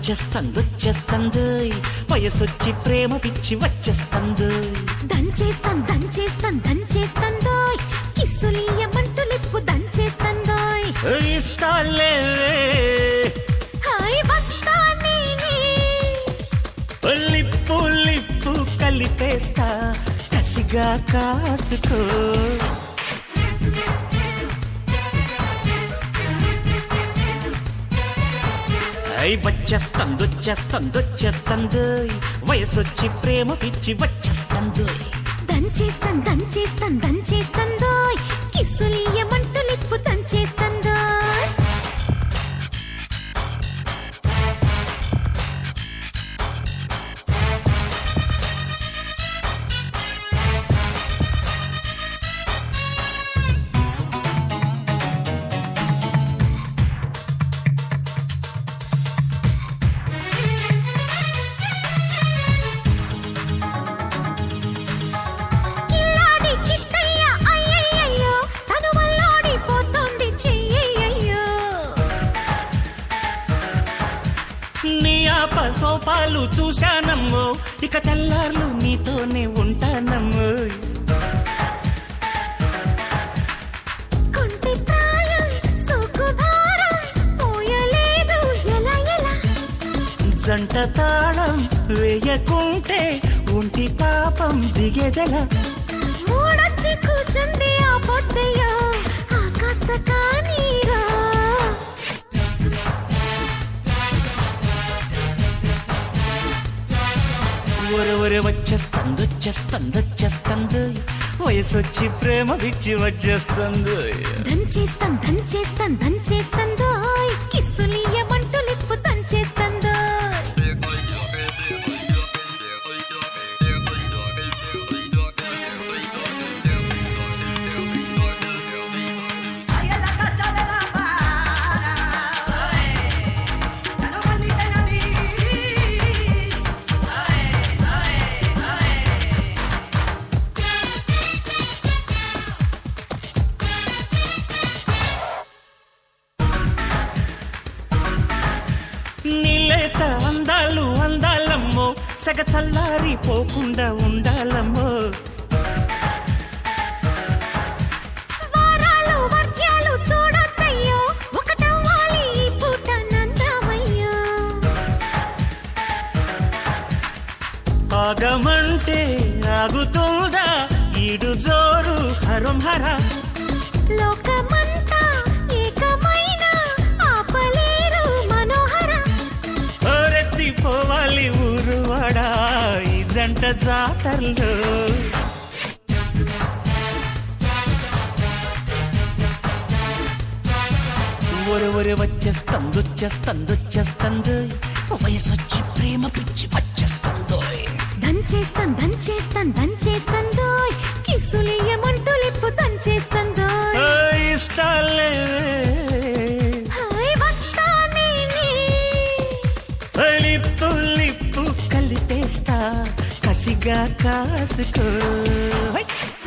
వచ్చేస్తంది వచ్చేస్తంది వయసొచ్చి ప్రేమ పిచ్చి వచ్చేస్తంది దంచేస్తాం దంచేస్తాం దంచేస్తందోయ్ కిస్సులీయమంటూ లిప్పు దంచేస్తందోయ్ ఇస్తాలే హాయ్ వస్తా నేనే లిప్పు లిప్పు కలిపేస్తా కసిగా కాసుకో ఐ వచ్చేస్తంది వచ్చేస్తంది వచ్చేస్తంది వయసొచ్చి ప్రేమ పిచ్చి వచ్చేస్తంది దంచేస్తాం దంచేస్తాం దంచేస్తందోయ్ కిస్సులీయమంటూ లిప్పు దంచేస్తందోయ్ కిల్లాడి కిట్టయ్య అయ్యయ్యయ్యో తను వల్లాడిపోతుంది చెయ్యయ్యయ్యో నీ ఆప సోపాలు చూశానమ్మో ఇక తెల్లార్లు నీతోనే ఉంటానమ్మో కొంటి ప్రాయం సుకుభారం పోయలేదు ఎలా ఎలా జంట తాళం వేయకుంటే ఒంటి పాపం దిగేదెలా మూడొచ్చి కూర్చుంది ఆ పొద్దయ్యో ఆ కాస్త కానీరా ఒరవరి వచ్చేస్తంది వచ్చేస్తంది వచ్చేస్తంది వయసొచ్చి ప్రేమ పిచ్చి వచ్చేస్తుంది దంచేస్తాం దంచేస్తాం దంచేస్తందోయ్ కిస్సులీయమంటూ లిప్పు దంచేస్తందోయ్ Ahí en la casa de la para, ya no permiten a mí. నీలేత అందాలు అందాలమ్మో సగ చల్లారి పోకుండా ఉండాలమ్మో వారాలు వర్జ్యాలు చూడొద్దయ్యో ఒకటవ్వాలి ఈ పూట నందామయ్యో ఆగమంటే ఆగుతుందా ఈడు జోరు హరం హర లోకమంతా ఏకమైన ఆపలేరు మనోహర పోవాలి ఊరువాడా ఈ జంట జాతరలో ఒరే ఒరే వచ్చేస్తంది వచ్చేస్తంది వచ్చేస్తంది వయసొచ్చి ప్రేమ పిచ్చి వచ్చేస్తుందో దంచేస్తాం దంచేస్తాం దంచేస్తందోయ్ కిస్సులీయమంటూ లిప్పు దంచేస్తందోయ్ ఇస్తాలే హాయ్ వస్తా నేనే లిప్పు లిప్పు కలిపేస్తా కసిగా కాసుకో హై!